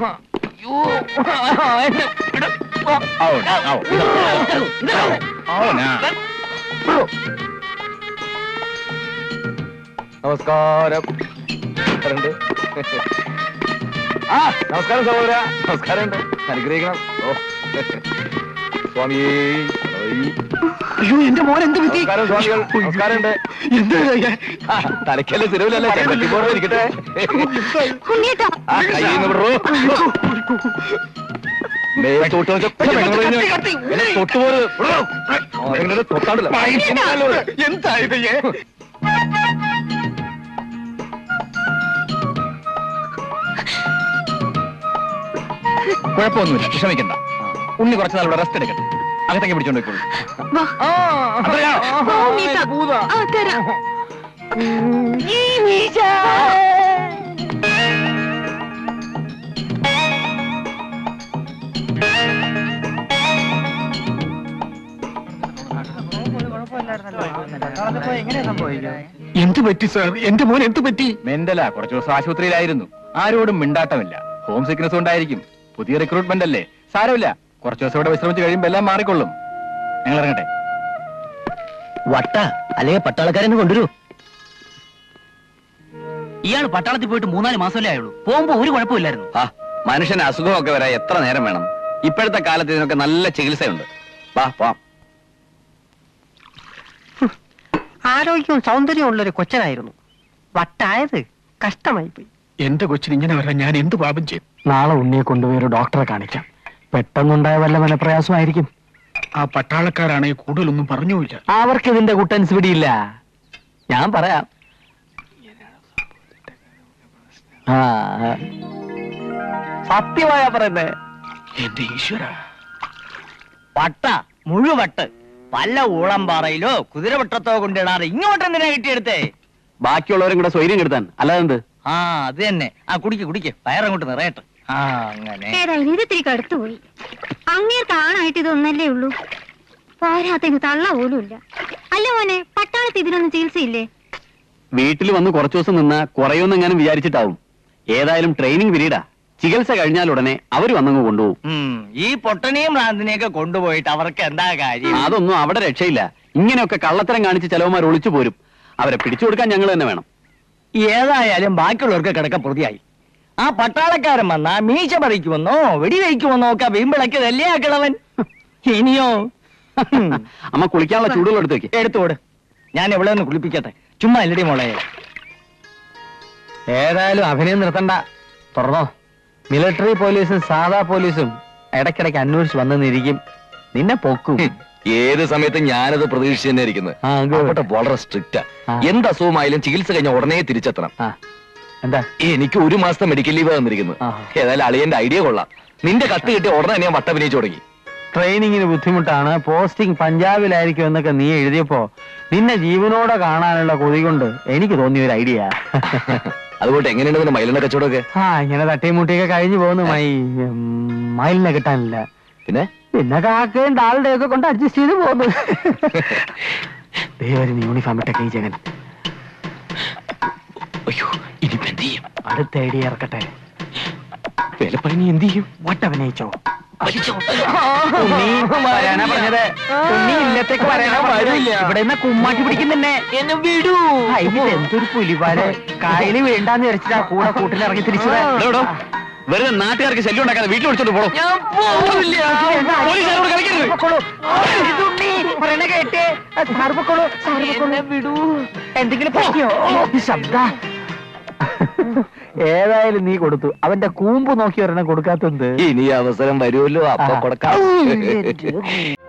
അയ്യോ എന്നെ വിട്. అవునా అవునా നമസ്കാരം ഉണ്ട് ആ നമസ്കാരം സഹോദര നമസ്കാരം ഉണ്ട് അനുഗ്രഹിക്കണം ഓ സ്വാമി അയ്യോ എന്റെ മോൻ എന്ത് പറ്റി നമസ്കാരം സ്വാമികൾ നമസ്കാരം ഉണ്ട് എന്താ തലക്കല്ലേ സിരവിലല്ലേ ചെമ്പട്ടിപ്പോടെ ഇരിക്കട്ടെ ഉണ്ണിയേട്ടാ ആ കയ്യിൽ നിന്ന് വിടറോ ദേ, തൊട്ട് നോക്ക്. പെണ്ണുങ്ങൾ കഴിഞ്ഞ് എന്നെ തൊട്ടുപോര്. വിടറോ. അവരെന്നെ തൊട്ടാണ്ടല്ലോ. എന്താ ഇത് ഏ? കുഴപ്പമൊന്നുമില്ല വിഷമിക്കണ്ട ഉണ്ണി കുറച്ച് നാൾ ഇവിടെ റെസ്റ്റ് എടുക്കട്ടെ അകത്തേക്ക് പിടിച്ചോണ്ട് പോയിക്കോളൂ വാ അത്രയാ? വാ, ഉണ്ണിയേട്ടാ ആ തരാം എന്ത് പറ്റി സാർ എന്റെ മോൻ എന്ത് പറ്റി മെന്റലാ കുറച്ചു ദിവസം ആശുപത്രിയിലായിരുന്നു ആരോടും മിണ്ടാട്ടമില്ല ഹോം സിക്നസ് ഉണ്ടായിരിക്കും പുതിയ റിക്രൂട്ട്മെന്റ് അല്ലേ സാരമില്ല കുറച്ചു ദിവസം ഇവിടെ വിശ്രമിച്ച് കഴിയുമ്പോ എല്ലാം മാറിക്കൊള്ളും ഞങ്ങൾ ഇറങ്ങട്ടെ വട്ട അല്ലെങ്കിൽ പട്ടാളക്കാരെന്ന് കൊണ്ടുവരൂ ഇയാൾ പട്ടാളത്തിൽ പോയിട്ട് മൂന്നാല് മാസമല്ലേ ആയുള്ളൂ പോകുമ്പോ ഒരു കുഴപ്പമില്ലായിരുന്നു ആ മനുഷ്യന് അസുഖമൊക്കെ വരാൻ എത്ര നേരം വേണം ഇപ്പോഴത്തെ കാലത്ത് ഇതിനൊക്കെ നല്ല ചികിത്സയുണ്ട് വാ പോവാം ആരോഗ്യവും സൗന്ദര്യവും ഉള്ളൊരു കൊച്ചനായിരുന്നു വട്ടായത് കഷ്ടമായി പോയി എന്റെ കൊച്ചിന് ഇങ്ങനെ വരാൻ ഞാൻ എന്ത് പാപം ചെയ്തു നാളെ ഉണ്ണിയെ കൊണ്ടുപോയി ഒരു ഡോക്ടറെ കാണിക്കാം പെട്ടെന്നുണ്ടായ വല്ല മനപ്രയാസമായിരിക്കും ആ പട്ടാളക്കാരാണെങ്കിൽ കൂടുതലൊന്നും പറഞ്ഞുമില്ല അവർക്ക് ഇതിന്റെ കുട്ടൻസ് പിടിയില്ല ഞാൻ പറയാം ആ സത്യമായ പറയുന്നേ എന്റെ ഈശ്വര വട്ട മുഴുവട്ട് പല ഊളംപാറയിലോ കുതിരവട്ടത്തോ കൊണ്ടിടാതെ ഇങ്ങോട്ട് എന്തിനാ കിട്ടിയെടുത്തേ ബാക്കിയുള്ളവരും കൂടെ സ്വൈര്യം കെടുത്താൻ അല്ലാതെ എന്ത് ആ അത് തന്നെ ആ കുടിക്ക് കുടിക്ക് വയറങ്ങോട്ട് നിറയട്ടെ ആ അങ്ങനെ ഏതായാലും ഇത് ഇത്തിരി കടുത്തു പോയി അങ്ങേർക്ക് ആണായിട്ട് ഇതൊന്നല്ലേ ഉള്ളൂ പോരാത്തതിന് തള്ള പോലും ഇല്ല അല്ല മോനെ പട്ടാളത്ത് ഇതിനൊന്നും ചികിത്സയില്ലേ വീട്ടിൽ വന്ന് കുറച്ചു ദിവസം നിന്നാ കുറയുമെന്ന് എങ്ങാനും വിചാരിച്ചിട്ടാവും ഏതായാലും ട്രെയിനിങ് പീരീഡാ ചികിത്സ കഴിഞ്ഞാൽ ഉടനെ അവര് വന്നങ്ങ് കൊണ്ടുപോകും ഉം, ഈ പൊട്ടനെയും ഭ്രാന്തിനെയൊക്കെ കൊണ്ടുപോയിട്ട് അവർക്ക് എന്താ കാര്യം അതൊന്നും അവിടെ രക്ഷയില്ല ഇങ്ങനെയൊക്കെ കള്ളത്തരം കാണിച്ച് ചെലവന്മാർ ഒളിച്ചു പോരും അവരെ പിടിച്ചു കൊടുക്കാൻ ഞങ്ങൾ തന്നെ വേണം ഏതായാലും ബാക്കിയുള്ളവർക്ക് കിടക്ക പ്രതിയായി ആ പട്ടാളക്കാരൻ വന്നാ മീശ പറിക്കുമെന്നോ വെടിവെക്കുമെന്നോ ഒക്കെ വീമ്പിളക്കിയതല്ലേ ആ കിളവൻ ഇനിയോ അമ്മ കുളിക്കാനുള്ള ചൂടുകൾ എടുത്തു വെക്ക് എടുത്തോട് ഞാൻ എവിടെ ഒന്ന് കുളിപ്പിക്കട്ടെ ചുമ്മാ ഇല്ലടി മോളെ ഏതായാലും അഭിനയം നിർത്തണ്ട തുറന്നോ മിലിറ്ററി പോലീസും സാധാ പോലീസും ഇടയ്ക്കിടയ്ക്ക് അന്വേഷിച്ച് വന്നെന്നിരിക്കും നിന്നെ പൊക്കും ഏത് സമയത്ത് ഞാനത് പ്രതീക്ഷിച്ച് തന്നെ ഇരിക്കുന്നത് ആ, good. അവിടെ വളരെ സ്ട്രിക്റ്റാ ആ. എന്ത് അസുഖമായാലും ചികിത്സ കഴിഞ്ഞ ഉടനെ തിരിച്ചെത്തണം ആ എന്താ എനിക്ക് ഒരു മാസത്തെ മെഡിക്കൽ ലീവ് തന്നിരിക്കുന്നത് ആ. ഏതായാലും അളിയന്റെ ഐഡിയ കൊള്ളാം നിന്റെ കത്ത് കിട്ടിയ ഉടനെ തന്നെ ഞാൻ വട്ടഭിനയിച്ചു തുടങ്ങി ട്രെയിനിങ്ങിന് ബുദ്ധിമുട്ടാണ് പോസ്റ്റിംഗ് പഞ്ചാബിലായിരിക്കും എന്നൊക്കെ നീ എഴുതിയപ്പോ നിന്നെ ജീവനോടെ കാണാനുള്ള കൊതി കൊണ്ട് എനിക്ക് തോന്നിയ ഒരു ഐഡിയ അതുകൊണ്ട് എങ്ങനെയുണ്ട് നിന്റെ മൈലിന്റെ കച്ചവടമൊക്കെ ആ ഇങ്ങനെ തട്ടിയും മുട്ടിയൊക്കെ കഴിഞ്ഞു പോകുന്നു മൈ ഉം, മയിലിനെ കിട്ടാനില്ല പിന്നെ പിന്നെ കാക്കയും താളുടെ ഒക്കെ കൊണ്ട് അഡ്ജസ്റ്റ് ചെയ്ത് പോകുന്നു ദൈവം യൂണിഫോം ഇട്ടൊക്കെ ഈ ജഗൻ അയ്യോ ഇനിയിപ്പോ എന്ത് ചെയ്യും അടുത്ത ഐഡിയ ഇറക്കട്ടെ വിലപ്പണി എന്ത് ചെയ്യും വട്ടഭിനയിച്ചോ ഉണ്ണി വരാനാ പറഞ്ഞത് ഉണ്ണി ഇല്ലത്തേക്ക് വരാനാ പറഞ്ഞത് ഇവിടെ നിന്ന് കുമ്മാട്ടി പിടിക്കുന്നെ എന്നെ വിടൂ എന്തൊരു പുലിപാല് കായല് വേണ്ടാന്ന് വിചാരിച്ചിട്ടാ കൂടെ കൂട്ടിലിറങ്ങി തിരിച്ചത് എടോ, എടോ, വെറുതെ നാട്ടുകാർക്ക് ശല്യം ഉണ്ടാക്കാതെ വീട്ടിൽ വിളിച്ചോണ്ട് പോണോ പോലീസുകാരോട് കളിക്കരുത് വിടൂ എന്തെങ്കിലും പറ്റിയോ ശബ്ദ ഏതായാലും നീ കൊടുത്തു അവന്റെ കൂമ്പ് നോക്കി ഒരെണ്ണം കൊടുക്കാത്തത് ഇനി അവസരം വരുമല്ലോ അപ്പൊ കൊടുക്കാം